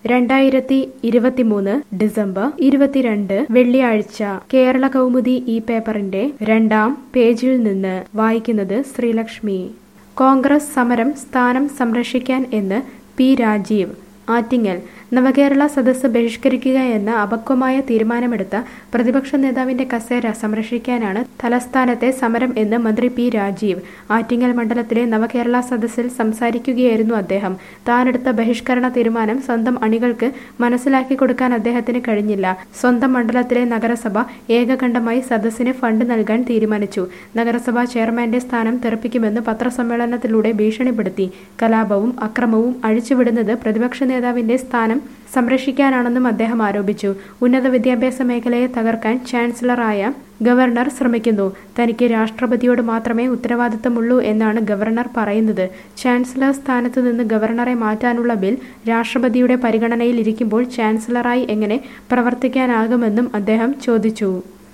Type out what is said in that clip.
രണ്ടായിരത്തി ഇരുപത്തിമൂന്ന് ഡിസംബർ ഇരുപത്തിരണ്ട് വെള്ളിയാഴ്ച കേരള കൗമുദി ഈ പേപ്പറിന്റെ രണ്ടാം പേജിൽ നിന്ന് വായിക്കുന്നത് ശ്രീലക്ഷ്മി കോൺഗ്രസ് സമരം സ്ഥാനം സംരക്ഷിക്കാൻ എന്ന് പി രാജീവ് ആറ്റിങ്ങൽ നവകേരള സദസ്സ് ബഹിഷ്കരിക്കുക എന്ന അപക്വമായ തീരുമാനമെടുത്ത പ്രതിപക്ഷ നേതാവിന്റെ കസേര സംരക്ഷിക്കാനാണ് തലസ്ഥാനത്തെ സമരം എന്ന് മന്ത്രി പി രാജീവ് ആറ്റിങ്ങൽ മണ്ഡലത്തിലെ നവകേരള സദസ്സിൽ സംസാരിക്കുകയായിരുന്നു അദ്ദേഹം താനെടുത്ത ബഹിഷ്കരണ തീരുമാനം സ്വന്തം അണികൾക്ക് മനസ്സിലാക്കി കൊടുക്കാൻ അദ്ദേഹത്തിന് കഴിഞ്ഞില്ല സ്വന്തം മണ്ഡലത്തിലെ നഗരസഭ ഏകകണ്ഠമായി സദസ്സിന് ഫണ്ട് നൽകാൻ തീരുമാനിച്ചു നഗരസഭാ ചെയർമാന്റെ സ്ഥാനം തെറിപ്പിക്കുമെന്ന് പത്രസമ്മേളനത്തിലൂടെ ഭീഷണിപ്പെടുത്തി കലാപവും അക്രമവും അഴിച്ചുവിടുന്നത് പ്രതിപക്ഷ നേതാവിന്റെ സ്ഥാനം സംരക്ഷിക്കാനാണെന്നും അദ്ദേഹം ആരോപിച്ചു ഉന്നത വിദ്യാഭ്യാസ മേഖലയെ തകർക്കാൻ ചാൻസലറായ ഗവർണർ ശ്രമിക്കുന്നു തനിക്ക് രാഷ്ട്രപതിയോട് മാത്രമേ ഉത്തരവാദിത്തമുള്ളൂ എന്നാണ് ഗവർണർ പറയുന്നത് ചാൻസലർ സ്ഥാനത്ത് നിന്ന് ഗവർണറെ മാറ്റാനുള്ള ബിൽ രാഷ്ട്രപതിയുടെ പരിഗണനയിൽ ഇരിക്കുമ്പോൾ ചാൻസലറായി എങ്ങനെ പ്രവർത്തിക്കാനാകുമെന്നും അദ്ദേഹം ചോദിച്ചു